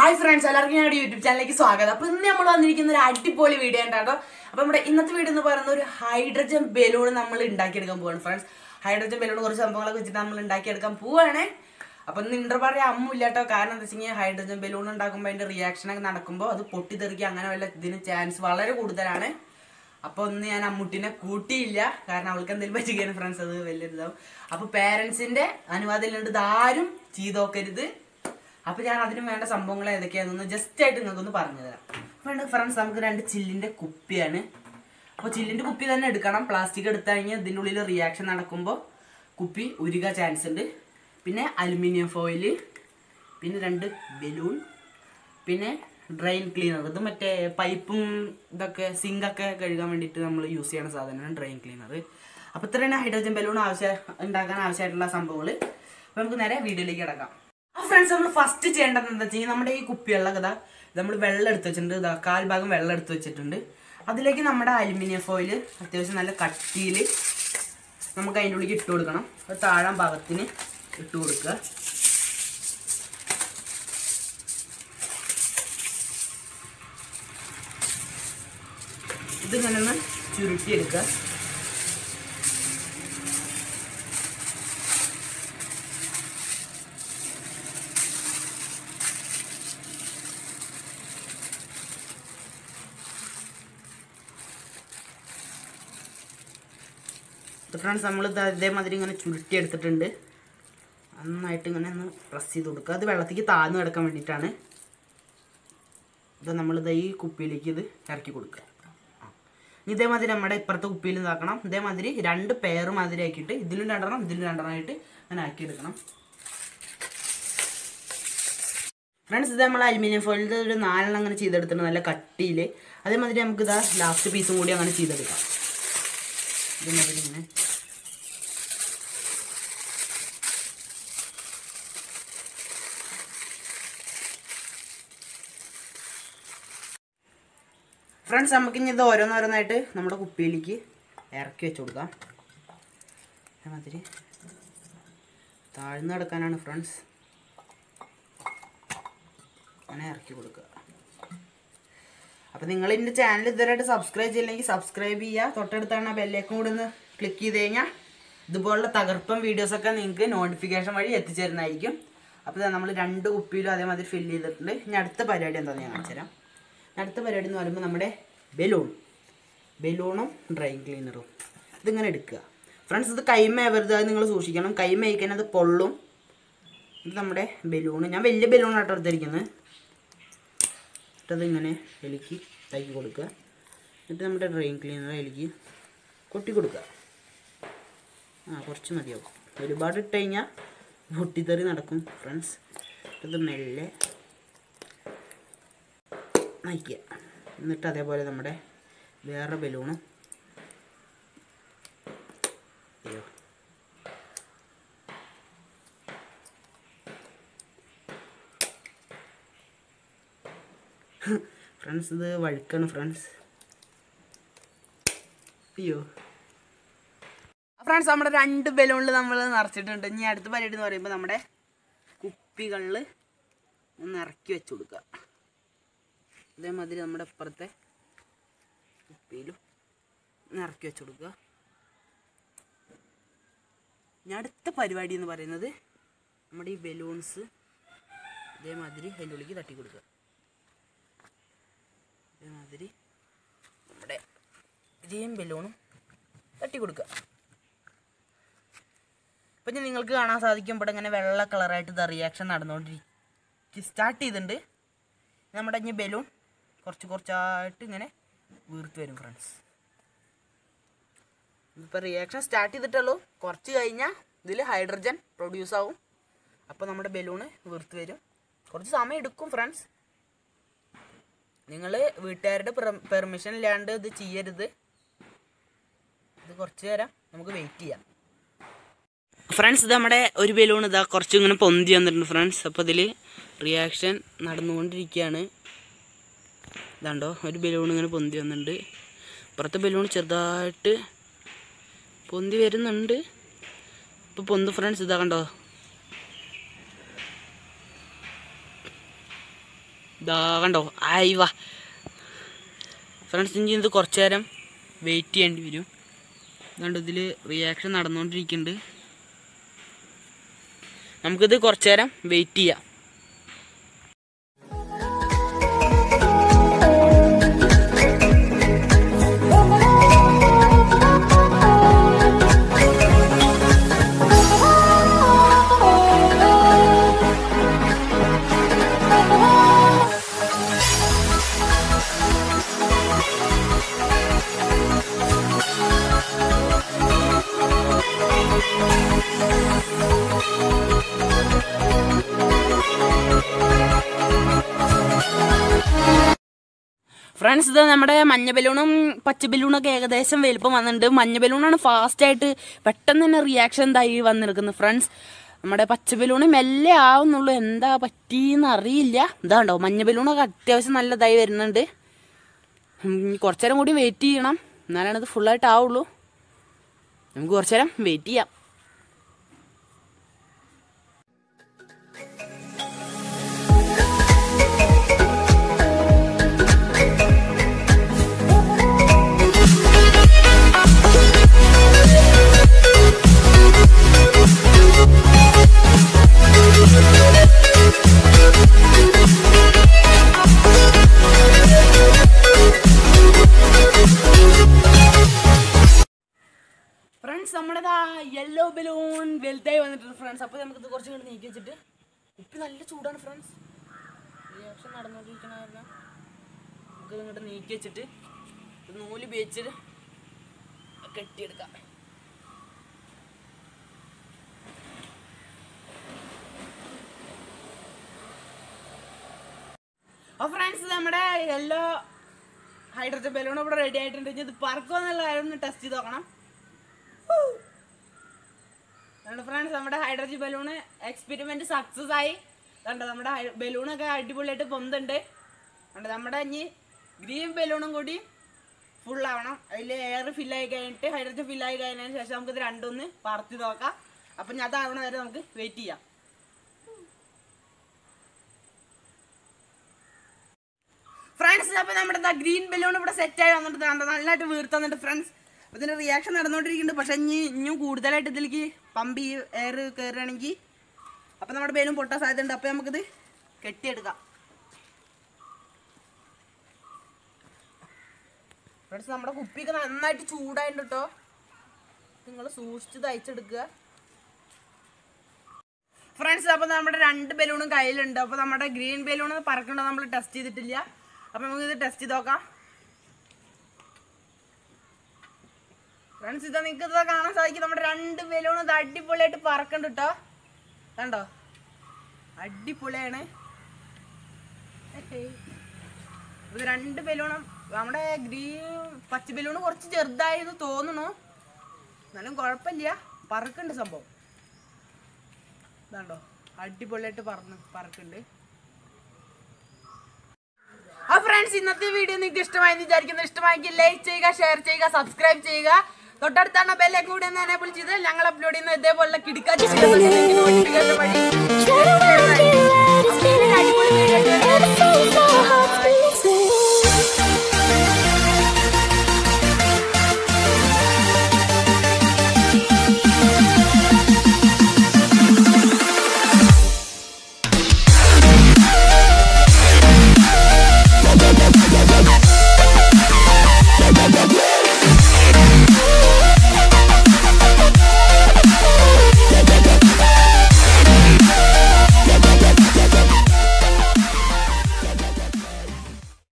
Hi friends എല്ലാവർക്കും ഞങ്ങളുടെ YouTube ചാനലിലേക്ക് സ്വാഗതം അപ്പൊ ഇന്ന് നമ്മൾ വന്നിരിക്കുന്ന ഒരു അടിപൊളി വീഡിയോ ഉണ്ടാട്ടോ അപ്പൊ നമ്മുടെ ഇന്നത്തെ വീഡിയോ എന്ന് പറയുന്ന ഒരു ഹൈഡ്രജൻ ബലൂൺ നമ്മൾ ഉണ്ടാക്കിയെടുക്കാൻ പോവാണ് ഫ്രണ്ട്സ് ഹൈഡ്രജൻ ബലൂൺ കുറച്ച് സംഭവങ്ങളൊക്കെ വെച്ചിട്ട് നമ്മൾ ഉണ്ടാക്കിയെടുക്കാൻ പോവാണ് അപ്പൊ ഇന്ന് ഇന്റർ പറയാൻ അമ്മ ഇല്ലാട്ടോ കാരണം എന്താ വെച്ചാൽ ഹൈഡ്രജൻ ബലൂൺ ഉണ്ടാക്കുമ്പോൾ അതിന്റെ റിയാക്ഷൻ ഒക്കെ നടക്കുമ്പോൾ അത് പൊട്ടിത്തെറിക്കുക അങ്ങനെ വല്ല ഇതിന് ചാൻസ് വളരെ കൂടുതലാണ് അപ്പൊ ഒന്ന് ഞാൻ അമ്മൂട്ടിനെ കൂട്ടിയില്ല കാരണം അവൾക്ക് എന്തെങ്കിലും പറ്റുകയാണ് ഫ്രണ്ട്സ് അത് വലിയൊരിതാവും അപ്പൊ പേരൻസിന്റെ അനുവാദം ഇല്ലാണ്ട് ഇതാരും ചെയ്തോക്കരുത് അപ്പൊ ഞാൻ അതിന് വേണ്ട സംഭവങ്ങൾ ഏതൊക്കെയാണെന്ന് ജസ്റ്റ് ആയിട്ട് നിങ്ങൾക്കൊന്ന് പറഞ്ഞു തരാം വേണ്ട ഫ്രണ്ട്സ് നമുക്ക് രണ്ട് ചില്ലിന്റെ കുപ്പിയാണ് അപ്പോൾ ചില്ലിന്റെ കുപ്പി തന്നെ എടുക്കണം പ്ലാസ്റ്റിക് എടുത്തു കഴിഞ്ഞാൽ ഇതിൻ്റെ ഉള്ളിൽ റിയാക്ഷൻ നടക്കുമ്പോൾ കുപ്പി ഉരുക ചാൻസ് ഉണ്ട് പിന്നെ അലുമിനിയം ഫോയിൽ പിന്നെ രണ്ട് ബലൂൺ പിന്നെ ഡ്രെയിൻ ക്ലീനർ ഇത് മറ്റേ പൈപ്പും ഇതൊക്കെ സിങ്കൊക്കെ കഴുകാൻ വേണ്ടിയിട്ട് നമ്മൾ യൂസ് ചെയ്യുന്ന സാധനമാണ് ഡ്രെയിൻ ക്ലീനർ അപ്പോൾ ഇത്രയാണ് ഹൈഡ്രജൻ ബലൂൺ ആവശ്യം ഉണ്ടാക്കാൻ ആവശ്യമായിട്ടുള്ള സംഭവങ്ങൾ അപ്പോൾ നമുക്ക് നേരെ വീഡിയോയിലേക്ക് കിടക്കാം ആ ഫ്രണ്ട്സ് നമ്മൾ ഫസ്റ്റ് ചെയ്യേണ്ടത് എന്താ വെച്ചാൽ നമ്മുടെ ഈ കുപ്പികളിലൊക്കെ ഇതാ നമ്മൾ വെള്ളം എടുത്ത് വെച്ചിട്ടുണ്ട് ഇതാ കാൽ ഭാഗം വെള്ളം എടുത്ത് വെച്ചിട്ടുണ്ട് അതിലേക്ക് നമ്മുടെ അലുമിനിയം ഫോയിൽ അത്യാവശ്യം നല്ല കട്ടിയിൽ നമുക്ക് അതിൻ്റെ ഉള്ളിലേക്ക് ഇട്ട് കൊടുക്കണം അത് താഴാൻ ഭാഗത്തിന് ഇട്ട് കൊടുക്കുക ഇതിങ്ങനെ ഒന്ന് ചുരുട്ടിയെടുക്കുക ഫ്രണ്ട്സ് നമ്മൾ ഇതേമാതിരി ഇങ്ങനെ ചുരുട്ടി എടുത്തിട്ടുണ്ട് നന്നായിട്ട് ഇങ്ങനെ ഒന്ന് പ്രസ് ചെയ്ത് കൊടുക്കുക അത് വെള്ളത്തേക്ക് താഴ്ന്നു കിടക്കാൻ വേണ്ടിയിട്ടാണ് ഇത് നമ്മളിത് ഈ കുപ്പിയിലേക്ക് ഇത് ഇറക്കി കൊടുക്കുക ആ. ഇനി ഇതേമാതിരി നമ്മുടെ ഇപ്പുറത്തെ കുപ്പിയിൽ ഇതാക്കണം ഇതേമാതിരി രണ്ട് പെയർ മാതിരി ആക്കിയിട്ട് ഇതിലും രണ്ടെണ്ണം ഇതിലും രണ്ടെണ്ണം ആയിട്ട് അങ്ങനെ ആക്കിയെടുക്കണം ഫ്രണ്ട്സ് ഇത് നമ്മൾ അലുമിനിയം ഫോയിലിൽ ഒരു നാലെണ്ണം അങ്ങനെ ചെയ്തെടുത്തിട്ടുണ്ട് നല്ല കട്ടിയിൽ അതേമാതിരി നമുക്ക് ഇതാ ലാസ്റ്റ് പീസും കൂടി അങ്ങനെ ചെയ്തെടുക്കാം ഇതേമാതിരി ഇങ്ങനെ ഫ്രണ്ട്സ് നമുക്ക് ഇനി ഇത് ഓരോന്നോരോന്നായിട്ട് നമ്മുടെ കുപ്പിയിലേക്ക് ഇറക്കി വെച്ച് കൊടുക്കാം അതേമാതിരി താഴ്ന്നു കിടക്കാനാണ് ഫ്രണ്ട്സ് അങ്ങനെ ഇറക്കി കൊടുക്കുക അപ്പോൾ നിങ്ങൾ എൻ്റെ ചാനൽ ഇതുവരെയായിട്ട് സബ്സ്ക്രൈബ് ചെയ്യില്ലെങ്കിൽ സബ്സ്ക്രൈബ് ചെയ്യുക തൊട്ടടുത്താണ് ആ ബെല്ലേക്കും കൂടി ഒന്ന് ക്ലിക്ക് ചെയ്ത് കഴിഞ്ഞാൽ ഇതുപോലുള്ള തകർപ്പൻ വീഡിയോസൊക്കെ നിങ്ങൾക്ക് നോട്ടിഫിക്കേഷൻ വഴി എത്തിച്ചേരുന്നതായിരിക്കും അപ്പോൾ നമ്മൾ രണ്ട് കുപ്പിയിലും അതേമാതിരി ഫില്ല് ചെയ്തിട്ടുണ്ട് ഇനി അടുത്ത പരിപാടി എന്താണെന്ന് ഞാൻ കാണിച്ചു തരാം അടുത്ത പരിപാടി എന്ന് പറയുമ്പോൾ നമ്മുടെ ബലൂൺ ബലൂണും ഡ്രൈ ക്ലീനറും ഇതിങ്ങനെ എടുക്കുക ഫ്രണ്ട്സ് ഇത് കൈമേവരുത് അത് നിങ്ങൾ സൂക്ഷിക്കണം കൈമയിക്കാൻ അത് പൊള്ളും ഇത് നമ്മുടെ ബലൂൺ ഞാൻ വലിയ ബലൂണാട്ടോ എടുത്തിരിക്കുന്നത് എന്നിട്ടത് ഇങ്ങനെ എലിക്ക് തൈക്ക് കൊടുക്കുക എന്നിട്ട് നമ്മുടെ ഡ്രെയിൻ ക്ലീനർ എലിക്ക് കൊട്ടി കൊടുക്കുക ആ കുറച്ച് മതിയാവും ഒരുപാട് ഇട്ട് കഴിഞ്ഞാൽ പൊട്ടിത്തെറി നടക്കും ഫ്രണ്ട്സ് ഇത് മെല്ലെ നയിക്കുക എന്നിട്ട് അതേപോലെ നമ്മുടെ വേറെ ബലൂണും അയ്യോ ഫ്രണ്ട്സ് ഇത് വഴുക്കാണ് ഫ്രണ്ട്സ് അയ്യോ ഫ്രണ്ട്സ് നമ്മുടെ രണ്ട് ബലൂണിൽ നമ്മൾ നിറച്ചിട്ടുണ്ട് ഇനി അടുത്ത പരിപാടി എന്ന് പറയുമ്പോൾ നമ്മുടെ കുപ്പികളിൽ ഒന്ന് ഇറക്കി വെച്ച് കൊടുക്കുക ഇതേമാതിരി നമ്മുടെ ഇപ്പുറത്തെ കുപ്പിയിലും ഒന്ന് ഇറക്കി വെച്ച് കൊടുക്കുക ഇനി അടുത്ത പരിപാടി എന്ന് പറയുന്നത് നമ്മുടെ ഈ ബലൂൺസ് ഇതേമാതിരി അതിൻ്റെ ഉള്ളിലേക്ക് തട്ടി കൊടുക്കുക ഇതേമാതിരി നമ്മുടെ ഇതേം ബലൂണും തട്ടി കൊടുക്കുക ഇപ്പം ഞാൻ നിങ്ങൾക്ക് കാണാൻ സാധിക്കും ഇവിടെ ഇങ്ങനെ വെള്ള കളറായിട്ട് ഇത് റിയാക്ഷൻ നടന്നുകൊണ്ടിരിക്കും സ്റ്റാർട്ട് ചെയ്തിട്ടുണ്ട് നമ്മുടെ ഇനി ബലൂൺ കുറച്ച് കുറച്ചായിട്ട് ഇങ്ങനെ വീർത്ത് വരും ഫ്രണ്ട്സ് ഇപ്പോൾ റിയാക്ഷൻ സ്റ്റാർട്ട് ചെയ്തിട്ടുള്ളൂ കുറച്ച് കഴിഞ്ഞാൽ ഇതിൽ ഹൈഡ്രജൻ പ്രൊഡ്യൂസ് ആവും അപ്പോൾ നമ്മുടെ ബലൂണ് വീർത്ത് വരും കുറച്ച് സമയം എടുക്കും ഫ്രണ്ട്സ് നിങ്ങൾ വീട്ടുകാരുടെ പെർമിഷൻ ഇല്ലാണ്ട് ഇത് ചെയ്യരുത് ഇത് കുറച്ച് നേരം നമുക്ക് വെയിറ്റ് ചെയ്യാം ഫ്രണ്ട്സ് ഇത് നമ്മുടെ ഒരു ബലൂൺ ഇതാ കുറച്ച് ഇങ്ങനെ പൊന്തി വന്നിട്ടുണ്ട് ഫ്രണ്ട്സ് അപ്പോൾ ഇതിൽ റിയാക്ഷൻ നടന്നുകൊണ്ടിരിക്കുകയാണ് ഇതാണ്ടോ ഒരു ബലൂൺ ഇങ്ങനെ പൊന്തി വന്നിട്ടുണ്ട് ഇപ്പുറത്തെ ബലൂൺ ചെറുതായിട്ട് പൊന്തി വരുന്നുണ്ട് ഇപ്പോൾ പൊന്ത് ഫ്രണ്ട്സ് ഇതാ കണ്ടോ ഇതാ കണ്ടോ ആയി വാ ഫ്രണ്ട്സ് ഇനി ഇത് കുറച്ച് നേരം വെയിറ്റ് ചെയ്യേണ്ടി വരും അതുകൊണ്ട് ഇതിൽ റിയാക്ഷൻ നടന്നുകൊണ്ടിരിക്കുന്നുണ്ട് നമുക്കിത് കുറച്ച് നേരം വെയിറ്റ് ചെയ്യാം ഫ്രണ്ട്സ് ഇത് നമ്മുടെ മഞ്ഞ ബലൂണും പച്ച ബലൂണൊക്കെ ഏകദേശം വലുപ്പം വന്നിട്ടുണ്ട് മഞ്ഞ ബലൂണാണ് ഫാസ്റ്റായിട്ട് പെട്ടെന്ന് തന്നെ റിയാക്ഷൻ ഇതായി വന്നിരിക്കുന്നത് ഫ്രണ്ട്സ് നമ്മുടെ പച്ച ബലൂണ് മെല്ലെ ആവുന്നുള്ളൂ എന്താ പറ്റിയെന്ന് അറിയില്ല ഇതാണ്ടോ മഞ്ഞ ബലൂണൊക്കെ അത്യാവശ്യം നല്ല ഇതായി വരുന്നുണ്ട് ഉം, ഇനി കുറച്ച് നേരം കൂടി വെയിറ്റ് ചെയ്യണം എന്നാലാണ് ഇത് ഫുള്ളായിട്ട് ആവുള്ളൂ നമുക്ക് കുറച്ച് നേരം വെയിറ്റ് ചെയ്യാം ഫ്രണ്ട്സ് നമ്മുടേതാ യെല്ലോ ബലൂൺ വലുതായി വന്നിട്ടുണ്ട് ഫ്രണ്ട്സ് അപ്പോൾ നമുക്കിത് കുറച്ച് കണ്ട് നീക്കി വെച്ചിട്ട് ഉപ്പ് നല്ല ചൂടാണ് ഫ്രണ്ട്സ് റിയാക്ഷൻ നടന്നുകൊണ്ടിരിക്കണ കാരണം നമുക്ക് ഇങ്ങോട്ട് നീക്കി വെച്ചിട്ട് ഇത് നൂല് ഉപയോഗിച്ചിട്ട് കെട്ടിയെടുക്കാം അപ്പോൾ ഫ്രണ്ട്സ് നമ്മുടെ യെല്ലോ ഹൈഡ്രജൻ ബലൂൺ ഇവിടെ റെഡി ആയിട്ടുണ്ട് ഇനി ഇത് പറക്കുമോ എന്നുള്ള കാര്യം ഒന്ന് ടെസ്റ്റ് ചെയ്ത് നോക്കണം അതുകൊണ്ട് ഫ്രണ്ട്സ് നമ്മുടെ ഹൈഡ്രജൻ ബലൂണ് എക്സ്പെരിമെന്റ് സക്സസ് ആയി കണ്ടോ നമ്മുടെ ബലൂണൊക്കെ അടിപൊളിയായിട്ട് പൊന്തുണ്ട് കണ്ടോ നമ്മുടെ ഇനി ഗ്രീൻ ബലൂണും കൂടി ഫുൾ ആവണം അതിൽ എയർ ഫില്ലായി കഴിഞ്ഞിട്ട് ഹൈഡ്രജൻ ഫില്ലായി കഴിഞ്ഞതിന് ശേഷം നമുക്ക് ഇത് രണ്ടൊന്ന് പറത്തി നോക്കാം അപ്പം ഞാൻ അതാവണ വരെ നമുക്ക് വെയിറ്റ് ചെയ്യാം ഫ്രണ്ട്സ് അപ്പോൾ നമ്മുടെ ഗ്രീൻ ബലൂൺ ഇവിടെ സെറ്റായി വന്നിട്ട് കണ്ടോ നല്ലതായിട്ട് വീർത്ത് വന്നിട്ട് ഫ്രണ്ട്സ് ഇതിന്റെ റിയാക്ഷൻ നടന്നുകൊണ്ടിരിക്കുന്നുണ്ട് പക്ഷെ ഇനി ഇനിയും കൂടുതലായിട്ട് ഇതിലേക്ക് പമ്പ് ഈ എയർ കയറുകയാണെങ്കിൽ അപ്പം നമ്മുടെ ബലൂൺ പൊട്ടാൻ സാധ്യതയുണ്ട് അപ്പം നമുക്കിത് കെട്ടിയെടുക്കാം ഫ്രണ്ട്സ് നമ്മുടെ കുപ്പിയൊക്കെ നന്നായിട്ട് ചൂടായിട്ടുണ്ട് കേട്ടോ നിങ്ങൾ സൂക്ഷിച്ച് തയ്ച്ചെടുക്കുക ഫ്രണ്ട്സ് അപ്പോൾ നമ്മുടെ രണ്ട് ബലൂണും കയ്യിലുണ്ട് അപ്പോൾ നമ്മുടെ ഗ്രീൻ ബലൂൺ പറക്കണ്ടോ നമ്മൾ ടെസ്റ്റ് ചെയ്തിട്ടില്ല അപ്പോൾ നമുക്ക് ഇത് ടെസ്റ്റ് ചെയ്ത് നോക്കാം ഫ്രണ്ട്സ് ഇത് നിങ്ങൾക്ക് ഇത് കാണാൻ സാധിക്കും നമ്മുടെ രണ്ട് ബലൂൺ ഇത് അടിപൊളിയായിട്ട് പറക്കണ്ട് കേട്ടോ കണ്ടോ അടിപൊളിയാണ് ഇത് രണ്ട് ബലൂണും നമ്മുടെ ഗ്രീൻ പച്ച ബലൂണ് കുറച്ച് ചെറുതായെന്ന് തോന്നുന്നു എന്നാലും കുഴപ്പമില്ല പറക്കുന്നുണ്ട് സംഭവം ഇതാണ്ടോ അടിപൊളിയായിട്ട് പറന്ന് പറക്കുന്നുണ്ട് ആ ഫ്രണ്ട്സ് ഇന്നത്തെ വീഡിയോ നിങ്ങൾക്ക് ഇഷ്ടമായി വിചാരിക്കുന്നു ഇഷ്ടമായെങ്കിൽ ലൈക്ക് ചെയ്യുക ഷെയർ ചെയ്യുക സബ്സ്ക്രൈബ് ചെയ്യുക തൊട്ടടുത്താണ് ബെല്ലെ കൂടി എന്ന് എനേബിൾ ചെയ്ത് ഞങ്ങൾ അപ്ലോഡ് ചെയ്യുന്ന ഇതേപോലുള്ള കിടക്കാച്ച വഴി